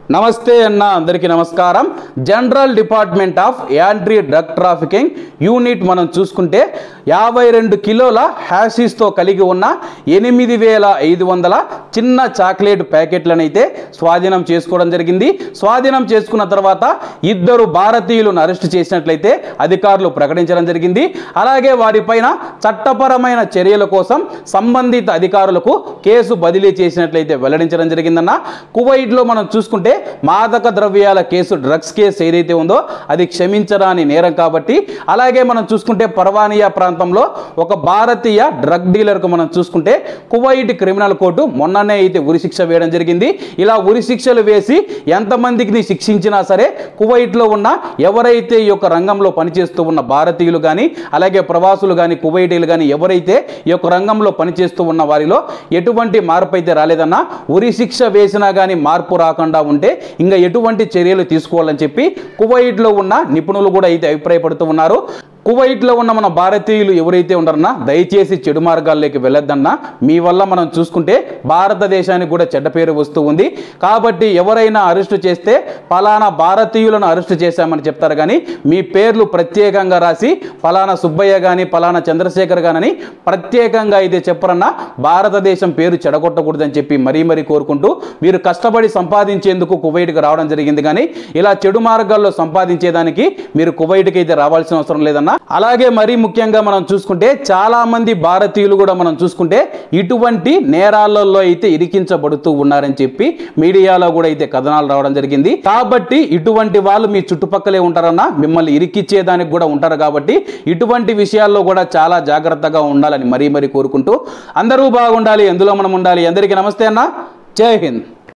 నమస్తే అన్న అందరికీ నమస్కారం general department of anti drug trafficking unit మనం చూసుకుంటే యాభై రెండు కిలోల హ్యాషీస్తో కలిగి ఉన్న ఎనిమిది వేల ఐదు వందల చిన్న చాక్లెట్ ప్యాకెట్లను అయితే స్వాధీనం చేసుకోవడం జరిగింది స్వాధీనం చేసుకున్న తర్వాత ఇద్దరు భారతీయులను అరెస్ట్ చేసినట్లయితే అధికారులు ప్రకటించడం జరిగింది అలాగే వారిపైన చట్టపరమైన చర్యల కోసం సంబంధిత అధికారులకు కేసు బదిలీ చేసినట్లయితే వెల్లడించడం జరిగిందన్న కువైట్లో మనం చూసుకుంటే మాదక ద్రవ్యాల కేసు డ్రగ్స్ కేసు ఏదైతే ఉందో అది క్షమించరాని నేరం కాబట్టి అలాగే మనం చూసుకుంటే పర్వానియా ప్రాంతంలో ఒక భారతీయ డ్రగ్ డీలర్కు మనం చూసుకుంటే కువైట్ క్రిమినల్ కోర్టు మొన్ననే అయితే ఉరిశిక్ష వేయడం జరిగింది ఇలా ఉరిశిక్షలు వేసి ఎంతమందికి శిక్షించినా సరే కువైట్లో ఉన్న ఎవరైతే ఈ యొక్క రంగంలో పనిచేస్తూ ఉన్న భారతీయులు కానీ అలాగే ప్రవాసులు కానీ కువైటీలు కానీ ఎవరైతే ఈ యొక్క రంగంలో పనిచేస్తూ ఉన్న వారిలో ఎటువంటి మార్పు అయితే రాలేదన్నా ఉరి శిక్ష వేసినా కానీ మార్పు రాకుండా ఉంటే ఇంకా ఎటువంటి చర్యలు తీసుకోవాలని చెప్పి కువైట్లో ఉన్న నిపుణులు కూడా అయితే అభిప్రాయపడుతూ ఉన్నారు కువైట్లో ఉన్న మన భారతీయులు ఎవరైతే ఉన్నారన్నా దయచేసి చెడు మార్గాల్లోకి వెళ్ళొద్దన్నా మీ వల్ల మనం చూసుకుంటే భారతదేశానికి కూడా చెడ్డ పేరు వస్తూ ఉంది కాబట్టి ఎవరైనా అరెస్టు చేస్తే ఫలానా భారతీయులను అరెస్టు చేశామని చెప్తారు కానీ మీ పేర్లు ప్రత్యేకంగా రాసి ఫలానా సుబ్బయ్య కానీ ఫలానా చంద్రశేఖర్ గానని ప్రత్యేకంగా అయితే చెప్పరన్నా భారతదేశం పేరు చెడగొట్టకూడదని చెప్పి మరీ మరీ కోరుకుంటూ వీరు కష్టపడి సంపాదించేందుకు కువైట్కి రావడం జరిగింది కానీ ఇలా చెడు మార్గాల్లో సంపాదించేదానికి మీరు కువైట్కి అయితే రావాల్సిన అవసరం లేదన్నా అలాగే మరీ ముఖ్యంగా మనం చూసుకుంటే చాలా మంది భారతీయులు కూడా మనం చూసుకుంటే ఇటువంటి నేరాలలో అయితే ఇరికించబడుతూ ఉన్నారని చెప్పి మీడియాలో కూడా అయితే కథనాలు రావడం జరిగింది కాబట్టి ఇటువంటి వాళ్ళు మీ చుట్టుపక్కలే ఉంటారన్నా మిమ్మల్ని ఇరికిచ్చేదానికి కూడా ఉంటారు కాబట్టి ఇటువంటి విషయాల్లో కూడా చాలా జాగ్రత్తగా ఉండాలని మరీ మరీ కోరుకుంటూ అందరూ బాగుండాలి ఎందులో మనం ఉండాలి అందరికీ నమస్తే అన్న జై హింద్